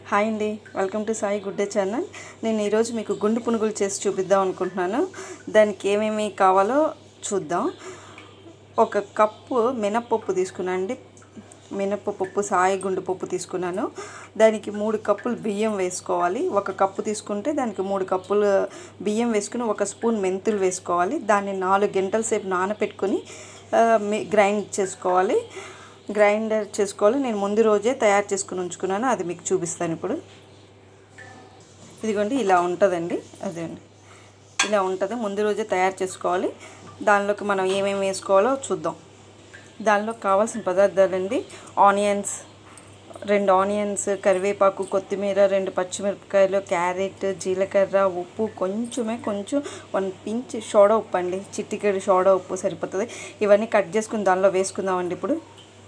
hi అండి welcome to Sai good day channel నేను ఈరోజు మీకు గుండు పునుగులు చేసి చూపిద్దాం అనుకుంటున్నాను దానికి ఏమేమి కావాలో చూద్దాం ఒక కప్పు మినప్పప్పు తీసుకున్నానండి మినప్పప్పు సాయి గుండు పప్పు తీసుకున్నాను దానికి మూడు కప్పులు బియ్యం వేసుకోవాలి ఒక కప్పు తీసుకుంటే దానికి మూడు కప్పులు బియ్యం వేసుకుని ఒక స్పూన్ మెంతులు వేసుకోవాలి దాన్ని నాలుగు గంటల సేపు నానబెట్టుకొని ఆ, మి- గ్రైండ్ చేసుకోవాలి గ్రైండర్ చేసుకోవాలి నేను ముందు రోజే తయారు చేసుకుని ఉంచుకున్నాను అది మీకు చూపిస్తాను ఇప్పుడు ఇదిగోండి ఇలా ఉంటుందండి అదేండి ఇలా ఉంటుంది ముందు రోజే తయారు చేసుకోవాలి దానిలోకి మనం ఏమేమి వేసుకోవాలో చూద్దాం దానిలో కావాల్సిన పదార్థాలండి ఆనియన్స్ రెండు ఆనియన్స్ కరివేపాకు కొత్తిమీర రెండు పచ్చిమిరపకాయలు క్యారెట్ జీలకర్ర ఉప్పు కొంచెమే కొంచెం వన్ పించ్ సోడా ఉప్పు అండి చిట్టికెడు సోడా ఉప్పు సరిపోతుంది ఇవన్నీ కట్ చేసుకుని దానిలో వేసుకుందామండి ఇప్పుడు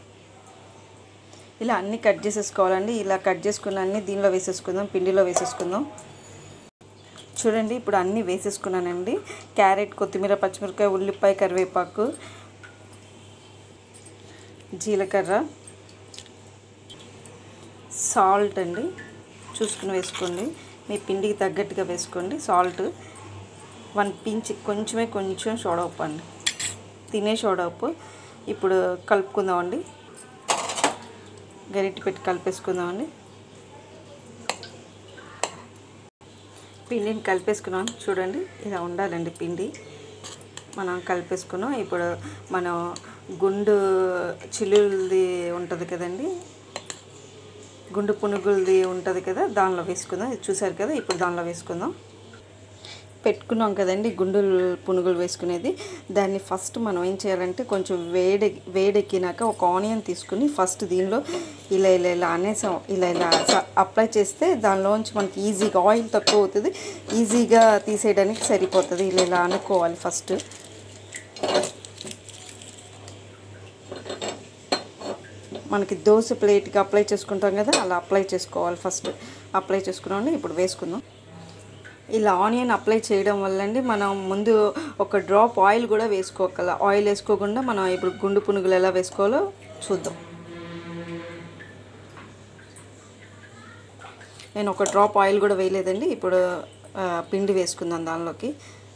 ఇలా అన్నీ కట్ చేసేసుకోవాలండి ఇలా కట్ చేసుకున్న అన్నీ దీనిలో వేసేసుకుందాం పిండిలో వేసేసుకుందాం చూడండి ఇప్పుడు అన్నీ వేసేసుకున్నానండి క్యారెట్ కొత్తిమీర పచ్చిమిరపకాయ ఉల్లిపాయ కరివేపాకు జీలకర్ర సాల్ట్ అండి చూసుకుని వేసుకోండి మీ పిండికి తగ్గట్టుగా వేసుకోండి సాల్ట్ వన్ పించ్ కొంచెమే కొంచెం సోడా ఉప్పు అండి తినే సోడా ఉప్పు ఇప్పుడు కలుపుకుందామండి గరిటె పెట్టి కలిపేసుకుందామండి పిండిని కలిపేసుకున్నాం చూడండి ఇలా ఉండాలండి పిండి మనం కలిపేసుకున్నాం ఇప్పుడు మనం గుండు చిల్లులది ఉంటుంది కదండి గుండు పునుగులది ఉంటుంది కదా దానిలో వేసుకుందాం ఇది చూసారు కదా ఇప్పుడు దానిలో వేసుకుందాం పెట్టుకున్నాం కదండి గుండు పునుగులు వేసుకునేది దాన్ని ఫస్ట్ మనం ఏం చేయాలంటే కొంచెం వేడి వేడెక్కినాక ఒక ఆనియన్ తీసుకుని ఫస్ట్ దీనిలో ఇలా ఇలా ఇలా అనేసాం ఇలా ఇలా అప్లై చేస్తే దానిలోంచి మనకి ఈజీగా ఆయిల్ తక్కువ అవుతుంది ఈజీగా తీసేయడానికి సరిపోతుంది ఇలా ఇలా అనుకోవాలి ఫస్ట్ మనకి దోశ ప్లేట్కి అప్లై చేసుకుంటాం కదా అలా అప్లై చేసుకోవాలి ఫస్ట్ అప్లై చేసుకున్నాం ఇప్పుడు వేసుకుందాం ఇలా ఆనియన్ అప్లై చేయడం వల్ల అండి మనం ముందు ఒక డ్రాప్ ఆయిల్ కూడా వేసుకోగల ఆయిల్ వేసుకోకుండా మనం ఇప్పుడు గుండు పునుగులు ఎలా వేసుకోవాలో చూద్దాం నేను ఒక డ్రాప్ ఆయిల్ కూడా వేయలేదండి ఇప్పుడు ఆ, పిండి వేసుకుందాం దానిలోకి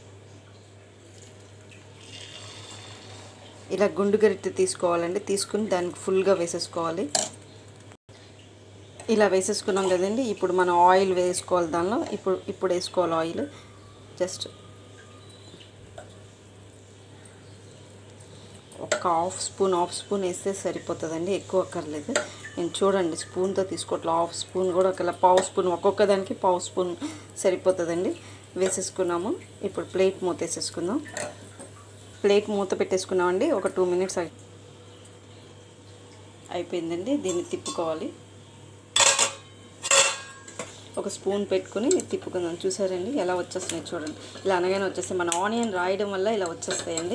ఇలా గుండు గరిటె తీసుకోవాలండి తీసుకుని దానికి ఫుల్గా వేసేసుకోవాలి ఇలా వేసేసుకున్నాం కదండి ఇప్పుడు మనం ఆయిల్ వేసుకోవాలి దానిలో ఇప్పుడు ఇప్పుడు వేసుకోవాలి ఆయిల్ జస్ట్ ఒక హాఫ్ స్పూన్ హాఫ్ స్పూన్ వేస్తే సరిపోతుందండి ఎక్కువ అక్కర్లేదు నేను చూడండి స్పూన్తో తీసుకోవట్లే హాఫ్ స్పూన్ కూడా ఒకలా పావు స్పూన్ ఒక్కొక్క దానికి పావు స్పూన్ సరిపోతుందండి వేసేసుకున్నాము ఇప్పుడు ప్లేట్ మూత వేసేసుకుందాం ప్లేట్ మూత పెట్టేసుకున్నామండి ఒక టూ మినిట్స్ అయిపోయిందండి దీన్ని తిప్పుకోవాలి ఒక స్పూన్ పెట్టుకుని తిప్పుకుందాం చూసారండి ఎలా వచ్చేస్తున్నాయి చూడండి ఇలా అనగానే వచ్చేస్తాయి మన ఆనియన్ రాయడం వల్ల ఇలా వచ్చేస్తాయండి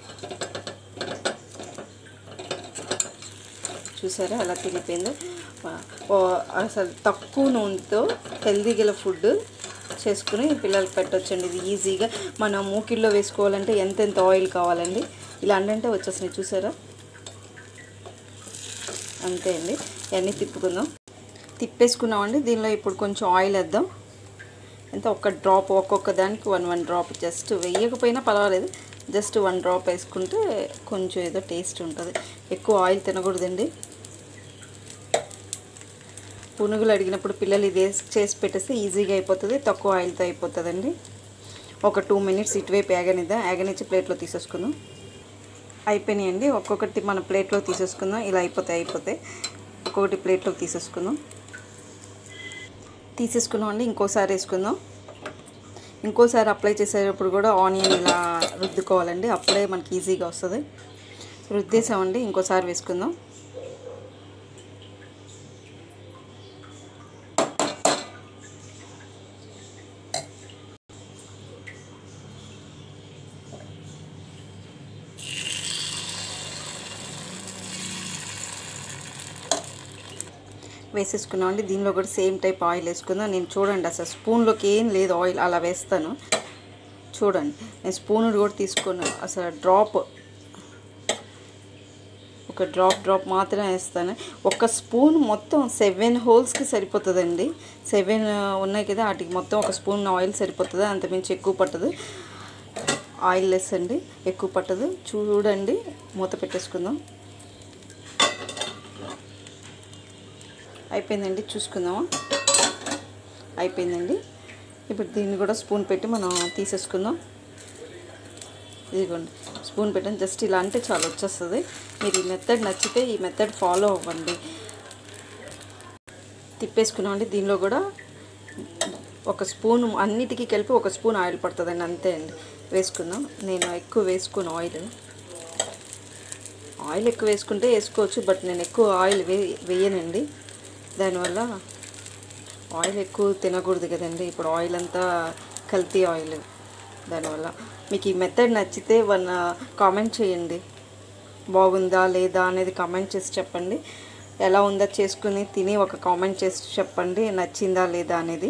చూసారా ఎలా తిరిగిపోయిందో ఓ, అసలు తక్కువ నూనెతో హెల్దీ గల ఫుడ్ చేసుకుని పిల్లలకి పెట్టొచ్చండి ఇది ఈజీగా మనం మూకిల్లో వేసుకోవాలంటే ఎంతెంత ఆయిల్ కావాలండి ఇలా అంటే వచ్చేస్తున్నాయి చూసారా అంతే అండి ఇవన్నీ తిప్పుకుందాం తిప్పేసుకున్నామండి దీనిలో ఇప్పుడు కొంచెం ఆయిల్ వేద్దాం ఎంత ఒక డ్రాప్ ఒక్కొక్క దానికి వన్ వన్ డ్రాప్ జస్ట్ వేయకపోయినా పర్వాలేదు జస్ట్ వన్ డ్రాప్ వేసుకుంటే కొంచెం ఏదో టేస్ట్ ఉంటుంది ఎక్కువ ఆయిల్ తినకూడదండి పునుగులు అడిగినప్పుడు పిల్లలు ఇది వేసి చేసి పెట్టేస్తే ఈజీగా అయిపోతుంది తక్కువ ఆయిల్తో అయిపోతుందండి ఒక టూ మినిట్స్ ఇటువైపు ఏగనిద్దాం ఏగనిచ్చి ప్లేట్లో తీసేసుకుందాం అయిపోయినాయండి ఒక్కొక్కటి మన ప్లేట్లో తీసేసుకుందాం ఇలా అయిపోతాయి అయిపోతాయి ఒక్కొక్కటి ప్లేట్లోకి తీసేసుకుందాం తీసేసుకున్నాం అండి ఇంకోసారి వేసుకుందాం ఇంకోసారి అప్లై చేసేటప్పుడు కూడా ఆనియన్ ఇలా రుద్దుకోవాలండి అప్పుడే మనకి ఈజీగా వస్తుంది రుద్దేసామండి ఇంకోసారి వేసుకుందాం వేసేసుకున్నాం అండి దీనిలో కూడా సేమ్ టైప్ ఆయిల్ వేసుకుందాం నేను చూడండి అసలు స్పూన్లోకి ఏం లేదు ఆయిల్ అలా వేస్తాను చూడండి నేను స్పూన్ కూడా తీసుకున్నాను అసలు డ్రాప్ ఒక డ్రాప్ డ్రాప్ మాత్రమే వేస్తాను ఒక స్పూన్ మొత్తం సెవెన్ హోల్స్కి సరిపోతుందండి సెవెన్ ఉన్నాయి కదా వాటికి మొత్తం ఒక స్పూన్ ఆయిల్ సరిపోతుంది అంతమించి ఎక్కువ పట్టదు ఆయిల్ లెస్ అండి ఎక్కువ పట్టదు చూడండి మూత పెట్టేసుకుందాం అయిపోయిందండి చూసుకుందామా అయిపోయిందండి ఇప్పుడు దీన్ని కూడా స్పూన్ పెట్టి మనం తీసేసుకుందాం ఇదిగోండి స్పూన్ పెట్టండి జస్ట్ ఇలా అంటే చాలా వచ్చేస్తుంది మీరు ఈ మెథడ్ నచ్చితే ఈ మెథడ్ ఫాలో అవ్వండి తిప్పేసుకున్నామండి దీనిలో కూడా ఒక స్పూన్ అన్నిటికీ కలిపి ఒక స్పూన్ ఆయిల్ పడుతుందండి అంతే అండి వేసుకుందాం నేను ఎక్కువ వేసుకుని ఆయిల్ ఆయిల్ ఎక్కువ వేసుకుంటే వేసుకోవచ్చు బట్ నేను ఎక్కువ ఆయిల్ వే వేయనండి దానివల్ల ఆయిల్ ఎక్కువ తినకూడదు కదండి ఇప్పుడు ఆయిల్ అంతా కల్తీ ఆయిల్ దానివల్ల మీకు ఈ మెథడ్ నచ్చితే వన్ కామెంట్ చేయండి బాగుందా లేదా అనేది కామెంట్ చేసి చెప్పండి ఎలా ఉందా చేసుకుని తిని ఒక కామెంట్ చేసి చెప్పండి నచ్చిందా లేదా అనేది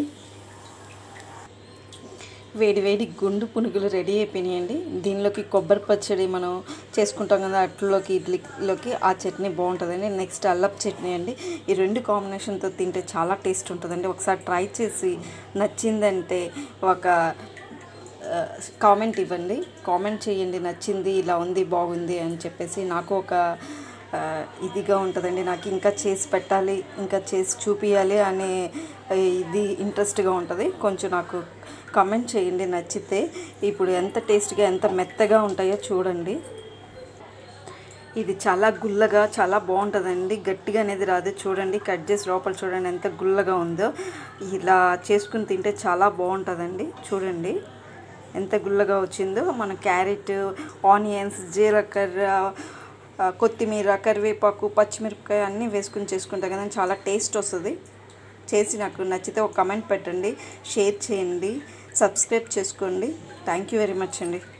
వేడి వేడి గుండు పునుగులు రెడీ అయిపోయినాయండి దీనిలోకి కొబ్బరి పచ్చడి మనం చేసుకుంటాం కదా అట్లలోకి ఇడ్లీలోకి ఆ చట్నీ బాగుంటుందండి నెక్స్ట్ అల్లప్ చట్నీ అండి ఈ రెండు కాంబినేషన్తో తింటే చాలా టేస్ట్ ఉంటుందండి ఒకసారి ట్రై చేసి నచ్చిందంటే ఒక కామెంట్ ఇవ్వండి కామెంట్ చేయండి నచ్చింది ఇలా ఉంది బాగుంది అని చెప్పేసి నాకు ఒక ఆ, ఇదిగా ఉంటుందండి నాకు ఇంకా చేసి పెట్టాలి ఇంకా చేసి చూపించాలి అనే ఆ, ఇది ఇంట్రెస్ట్గా ఉంటుంది కొంచెం నాకు కామెంట్ చేయండి నచ్చితే ఇప్పుడు ఎంత టేస్ట్గా ఎంత మెత్తగా ఉంటాయో చూడండి ఇది చాలా గుల్లగా చాలా బాగుంటుందండి గట్టిగా అనేది రాదు చూడండి కట్ చేసి లోపల చూడండి ఎంత గుల్లగా ఉందో ఇలా చేసుకుని తింటే చాలా బాగుంటుందండి చూడండి ఎంత గుల్లగా వచ్చిందో మన క్యారెట్ ఆనియన్స్ జీలకర్ర ఆ, కొత్తిమీర కరివేపాకు పచ్చిమిరపకాయ అన్నీ వేసుకుని చేసుకుంటాం కదా చాలా టేస్ట్ వస్తుంది చేసి నాకు నచ్చితే ఒక కమెంట్ పెట్టండి షేర్ చేయండి సబ్స్క్రైబ్ చేసుకోండి థ్యాంక్ యూ వెరీ మచ్ అండి